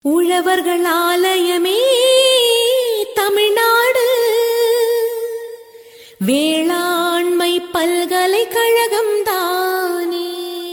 உழவர்கள் ஆலயமே தமிழ்நாடு வேளாண்மை பல்கலைக்கழகம் தானே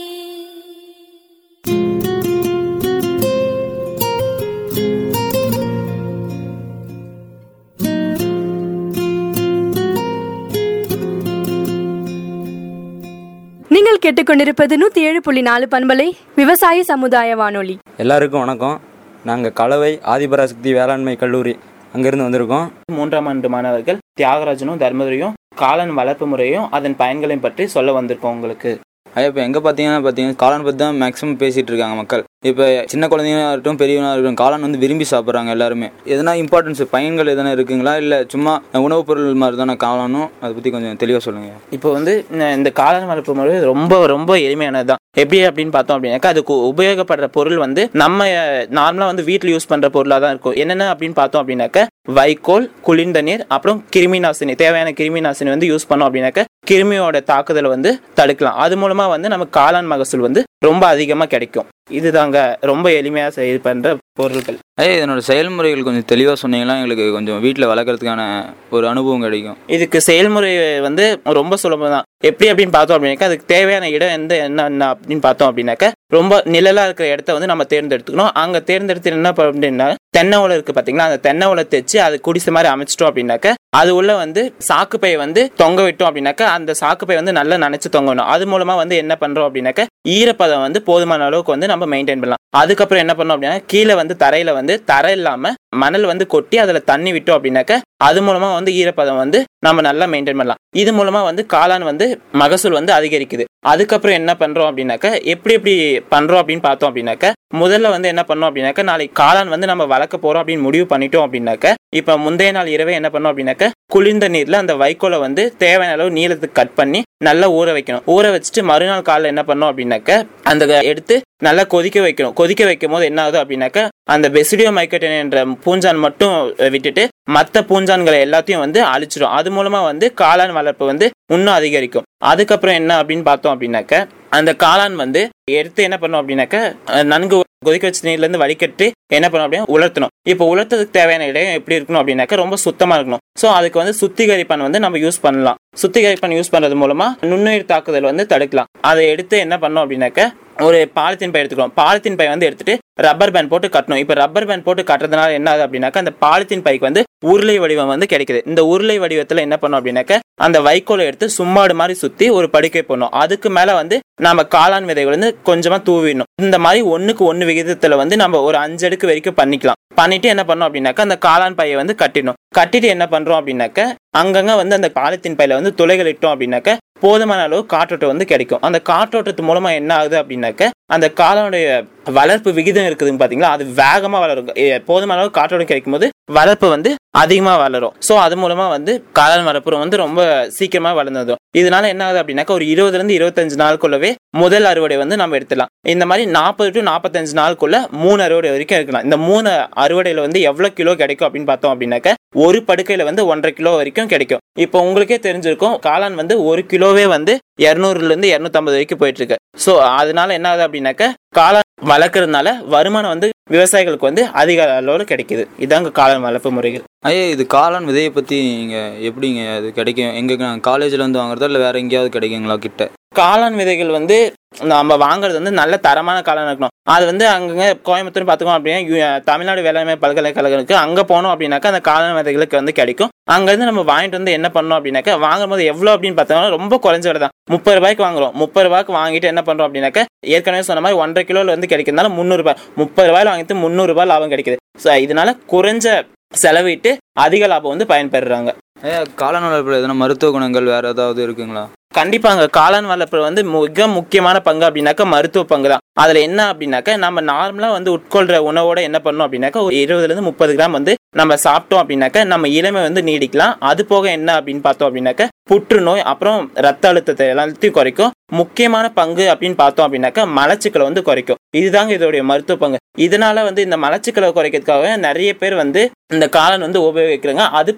நீங்கள் கேட்டுக்கொண்டிருப்பது நூத்தி ஏழு புள்ளி நாலு பண்பலை விவசாய சமுதாய வானொலி எல்லாருக்கும் வணக்கம் நாங்கள் கலவை ஆதிபராசக்தி வேளாண்மை கல்லூரி அங்கேருந்து வந்திருக்கோம் மூன்றாம் ஆண்டு மாணவர்கள் தியாகராஜனும் தர்மதுரையும் காளான் வளர்ப்பு முறையும் அதன் பயன்களையும் பற்றி சொல்ல வந்திருக்கோம் உங்களுக்கு ஐயா இப்போ எங்கே பார்த்தீங்கன்னா பார்த்தீங்கன்னா காளான் பற்றி தான் மேக்ஸிமம் பேசிகிட்டு இருக்காங்க மக்கள் இப்போ சின்ன குழந்தைங்களா இருக்கட்டும் பெரியவங்களா இருக்கட்டும் காளான் வந்து விரும்பி சாப்பிட்றாங்க எல்லாருமே எதனா இம்பார்ட்டன்ஸ் பயன்கள் எதனா இருக்குங்களா இல்லை சும்மா உணவுப் பொருள் மாதிரி தானே காளானும் அதை பற்றி கொஞ்சம் தெளிவாக சொல்லுங்கள் இப்போ வந்து இந்த- இந்த காளான் வளர்ப்பு முறை ரொம்ப ரொம்ப எளிமையானது தான் எப்படி அப்படின்னு பார்த்தோம் அப்படின்னாக்கா அதுக்கு உபயோகப்படுற பொருள் வந்து நம்ம நார்மலாக வந்து வீட்டில் யூஸ் பண்ணுற பொருளாக தான் இருக்கும் என்னென்ன அப்படின்னு பார்த்தோம் அப்படின்னாக்க வைக்கோல் குளிர்ந்த நீர் அப்புறம் கிருமி நாசினி தேவையான கிருமி நாசினி வந்து யூஸ் பண்ணோம் அப்படின்னாக்க கிருமியோட தாக்குதலை வந்து தடுக்கலாம் அது மூலமா வந்து நமக்கு காளான் மகசூல் வந்து ரொம்ப அதிகமாக கிடைக்கும் இதுதாங்க ரொம்ப எளிமையாக செய்ய பண்ணுற பொருட்கள் ஐயா இதனோட செயல்முறைகள் கொஞ்சம் தெளிவாக சொன்னீங்கன்னா எங்களுக்கு கொஞ்சம் வீட்டில் வளர்க்குறதுக்கான ஒரு அனுபவம் கிடைக்கும் இதுக்கு செயல்முறை வந்து ரொம்ப சுலபம் தான் எப்படி அப்படின்னு பார்த்தோம் அப்படின்னாக்கா அதுக்கு தேவையான இடம் எந்த என்ன என்ன அப்படின்னு பார்த்தோம் அப்படின்னாக்கா ரொம்ப நிழலா இருக்கிற இடத்த வந்து நம்ம தேர்ந்தெடுத்துக்கணும் அங்க தேர்ந்தெடுத்து என்ன பண்ணணும் அப்படின்னா தென்னை ஓலை இருக்கு பாத்தீங்களா அந்த தென்னை ஓலை தைச்சு அது குடிசை மாதிரி அமைச்சிட்டோம் அப்படின்னாக்க அது உள்ள வந்து சாக்குப்பை வந்து தொங்க விட்டோம் அப்படின்னாக்கா அந்த சாக்குப்பை வந்து நல்லா நனைச்சு தொங்கணும் அது மூலமா வந்து என்ன பண்றோம் அப்படின்னாக்க ஈரப்பதம் வந்து போதுமான அளவுக்கு வந்து நம்ம மெயின்டைன் பண்ணலாம் அதுக்கப்புறம் என்ன பண்ணோம் அப்படின்னா கீழே வந்து தரையில வந்து தரை இல்லாம மணல் வந்து கொட்டி அதுல தண்ணி விட்டோம் அப்படின்னாக்க அது மூலமா வந்து ஈரப்பதம் வந்து நம்ம நல்லா மெயின்டைன் பண்ணலாம் இது மூலமா வந்து காளான் வந்து மகசூல் வந்து அதிகரிக்குது அதுக்கப்புறம் என்ன பண்றோம் அப்படின்னாக்க எப்படி எப்படி பண்றோம் அப்படின்னு பார்த்தோம் அப்படின்னாக்க முதல்ல வந்து என்ன பண்ணோம் அப்படின்னாக்க நாளைக்கு காளான் வந்து நம்ம வளர்க்க போறோம் அப்படின்னு முடிவு பண்ணிட்டோம் அப்படின்னாக்க இப்ப முந்தைய நாள் இரவே என்ன பண்ணோம் அப்படின்னாக்க குளிர்ந்த நீர்ல அந்த வைக்கோலை வந்து தேவையான அளவு நீளத்துக்கு கட் பண்ணி நல்லா ஊற வைக்கணும் ஊற வச்சுட்டு மறுநாள் காலைல என்ன பண்ணோம் அப்படின்னாக்க அந்த எடுத்து நல்லா கொதிக்க வைக்கணும் கொதிக்க வைக்கும் போது என்ன ஆகுது அப்படின்னாக்க அந்த பெசிடியோ மைக்கட்டின் என்ற பூஞ்சான் மட்டும் விட்டுட்டு மற்ற பூஞ்சான்களை எல்லாத்தையும் வந்து அழிச்சிடும் அது மூலமா வந்து காளான் வளர்ப்பு வந்து இன்னும் அதிகரிக்கும் அதுக்கப்புறம் என்ன அப்படின்னு பார்த்தோம் அப்படின்னாக்க அந்த காளான் வந்து எடுத்து என்ன பண்ணோம் அப்படின்னாக்க அஹ், நன்கு கொதிக்க வச்ச நீர்ல இருந்து வடிகட்டி என்ன பண்ணணும் அப்படின்னா உலர்த்தணும் இப்போ உலர்த்ததுக்கு தேவையான இடம் எப்படி இருக்கணும் அப்படின்னாக்க ரொம்ப சுத்தமா இருக்கணும் ஸோ அதுக்கு வந்து சுத்திகரிப்பான் வந்து நம்ம யூஸ் பண்ணலாம் சுத்திகரிப்பான் யூஸ் பண்றது மூலமா நுண்ணுயிர் தாக்குதல் வந்து தடுக்கலாம் அதை எடுத்து என்ன பண்ணோம் அப்படின்னாக்க ஒரு பாலித்தீன் பை எடுத்துக்கிறோம் பாலித்தீன் பை வந்து எடுத்துட்டு ரப்பர் பேண்ட் போட்டு கட்டணும் இப்போ ரப்பர் பேண்ட் போட்டு கட்டுறதுனால என்ன ஆகுது அப்படின்னாக்கா அந்த பாலித்தீன் பைக்கு வந்து உருளை வடிவம் வந்து கிடைக்குது இந்த உருளை வடிவத்துல என்ன பண்ணோம் அப்படின்னாக்க அந்த வைக்கோலை எடுத்து சும்மாடு மாதிரி சுத்தி ஒரு படுக்கை போடணும் அதுக்கு மேல வந்து நம்ம காளான் விதைகள் வந்து கொஞ்சமா தூவிடணும் இந்த மாதிரி ஒண்ணுக்கு ஒண்ணு விகிதத்துல வந்து நம்ம ஒரு அஞ்சு அடுக்கு வரைக்கும் பண்ணிக்கலாம் பண்ணிட்டு என்ன பண்ணோம் அப்படின்னாக்கா அந்த காளான் பையை வந்து கட்டிடணும் கட்டிட்டு என்ன பண்றோம் அப்படின்னாக்க அங்கங்க வந்து அந்த பாலித்தீன் பையில வந்து துளைகள் இட்டோம் அப்படின்னாக்க போதுமான அளவு காற்றோட்டம் வந்து கிடைக்கும் அந்த காற்றோட்டத்து மூலமா என்ன ஆகுது அப்படின்னாக்க அந்த காளானுடைய வளர்ப்பு விகிதம் இருக்குதுன்னு பாத்தீங்களா அது வேகமா வளரும் எ, போதுமான அளவு காற்றோட்டம் கிடைக்கும் போது வளர்ப்பு வந்து அதிகமா வளரும் சோ அது மூலமா வந்து காளான் வளர்ப்பு வந்து ரொம்ப சீக்கிரமா வளர்ந்ததும் இதனால என்ன ஆகுது அப்படின்னாக்கா ஒரு இருபதுல இருந்து இருபத்தஞ்சு நாளுக்குள்ளவே முதல் அறுவடை வந்து நம்ம எடுத்துலாம் இந்த மாதிரி நாற்பது டு நாற்பத்தஞ்சு நாளுக்குள்ள மூணு அறுவடை வரைக்கும் எடுக்கலாம் இந்த மூணு அறுவடையில வந்து எவ்வளவு கிலோ கிடைக்கும் அப்படின்னு பார்த்தோம் அப்படின்னாக்க ஒரு படுக்கையில வந்து ஒன்றரை கிலோ வரைக்கும் கிடைக்கும் இப்போ உங்களுக்கே தெரிஞ்சிருக்கும் காளான் வந்து ஒரு கிலோவே வந்து இரநூறுல இருந்து இரநூத்தம்பது வரைக்கும் போயிட்டு இருக்கு ஸோ அதனால என்ன ஆகுது அப்படின்னாக்க காளான் வளர்க்கறதுனால வருமானம் வந்து விவசாயிகளுக்கு வந்து அதிக அளவில் கிடைக்குது இதாங்க காளான் வளர்ப்பு முறைகள் ஐயா இது காளான் விதையை பற்றி நீங்கள் எப்படிங்க அது கிடைக்கும் எங்கே காலேஜில் வந்து வாங்குறதா இல்லை வேறு எங்கேயாவது கிடைக்குங்களா கிட்ட காளான் விதைகள் வந்து நம்ம வாங்குறது வந்து நல்ல தரமான காளான் இருக்கணும் அது வந்து அங்கங்க கோயம்புத்தூர் பார்த்துக்கோம் அப்படின்னா யு- தமிழ்நாடு வேளாண்மை பல்கலைக்கழகம் இருக்கு அங்கே போனோம் அப்படின்னாக்கா அந்த காளான் விதைகளுக்கு வந்து கிடைக்கும் அங்கேருந்து நம்ம வாங்கிட்டு வந்து என்ன பண்ணோம் அப்படின்னாக்கா வாங்கும்போது எவ்வளோ அப்படின்னு பார்த்தோம்னா ரொம்ப குறைஞ்ச விலை தான் முப்பது ரூபாய்க்கு வாங்குறோம் முப்பது ரூபாய்க்கு வாங்கிட்டு என்ன பண்ணுறோம் அப்படின்னாக்கா ஏற்கனவே சொன்ன மாதிரி ஒன்றரை கிலோவில் வந்து கிடைக்கிறதுனால முந்நூறு ரூபாய் முப்பது ரூபாயில் வாங்கிட்டு முந்நூறு ரூபாய் லாபம் கிடைக்குது ஸோ இதனால குறைஞ்ச செலவிட்டு அதிக லாபம் வந்து பயன்பெறுறாங்க ஐயா காளான் வளர்ப்பில் எதனா மருத்துவ குணங்கள் வேறு ஏதாவது இருக்குங்களா கண்டிப்பாங்க காளான் வளர்ப்பு வந்து மிக முக்கியமான பங்கு அப்படின்னாக்கா மருத்துவ பங்கு தான் அதுல என்ன அப்படின்னாக்கா நம்ம நார்மலா வந்து உட்கொள்ற உணவோட என்ன பண்ணோம் அப்படின்னாக்கா ஒரு இருபதுல இருந்து முப்பது கிராம் வந்து நம்ம சாப்பிட்டோம் அப்படின்னாக்கா நம்ம இளமை வந்து நீடிக்கலாம் அது போக என்ன அப்படின்னு பார்த்தோம் அப்படின்னாக்கா புற்றுநோய் அப்புறம் ரத்த அழுத்தத்தை எல்லாத்தையும் குறைக்கும் முக்கியமான பங்கு அப்படின்னு பார்த்தோம் அப்படின்னாக்கா மலச்சிக்கலை வந்து குறைக்கும் இதுதாங்க இதோடைய மருத்துவ பங்கு இதனால வந்து இந்த மலச்சிக்கலை குறைக்கிறதுக்காக நிறைய பேர் வந்து இந்த காளான் வந்து உபயோகிக்கிறாங்க அது போக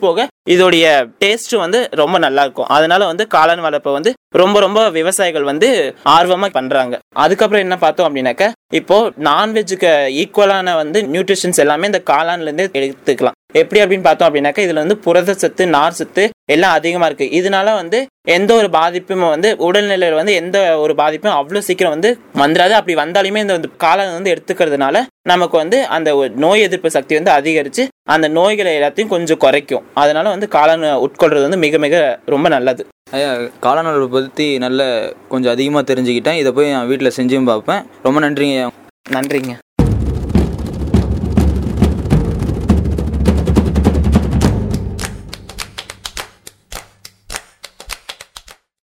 இதோடைய டேஸ்ட் வந்து ரொம்ப நல்லா இருக்கும் அதனால வந்து காளான் வளர்ப்பை வந்து ரொம்ப ரொம்ப விவசாயிகள் வந்து ஆர்வமா பண்றாங்க அதுக்கப்புறம் என்ன பார்த்தோம் அப்படின்னாக்க இப்போ நான்வெஜ்ஜுக்கு ஈக்குவலான வந்து நியூட்ரிஷன்ஸ் எல்லாமே இந்த காளான்ல இருந்தே எடுத்துக்கலாம் எப்படி அப்படின்னு பார்த்தோம் அப்படின்னாக்கா இதுல வந்து புரத சத்து நார் சத்து எல்லாம் அதிகமா இருக்கு இதனால வந்து எந்த ஒரு பாதிப்பும் வந்து உடல்நிலையில வந்து எந்த ஒரு பாதிப்பும் அவ்வளவு சீக்கிரம் வந்து வந்துடாது அப்படி வந்தாலுமே இந்த வந்து காளான் வந்து எடுத்துக்கிறதுனால நமக்கு வந்து அந்த ஒரு நோய் எதிர்ப்பு சக்தி வந்து அதிகரிச்சு அந்த நோய்களை எல்லாத்தையும் கொஞ்சம் குறைக்கும் அதனால வந்து காளான் உட்கொள்றது வந்து மிக மிக ரொம்ப நல்லது ஐயா காளான் வளர்ப்பை பற்றி நல்ல கொஞ்சம் அதிகமாக தெரிஞ்சுக்கிட்டேன் இதை போய் நான் வீட்டில் செஞ்சும் பார்ப்பேன் ரொம்ப நன்றிங்க ஐயா நன்றிங்க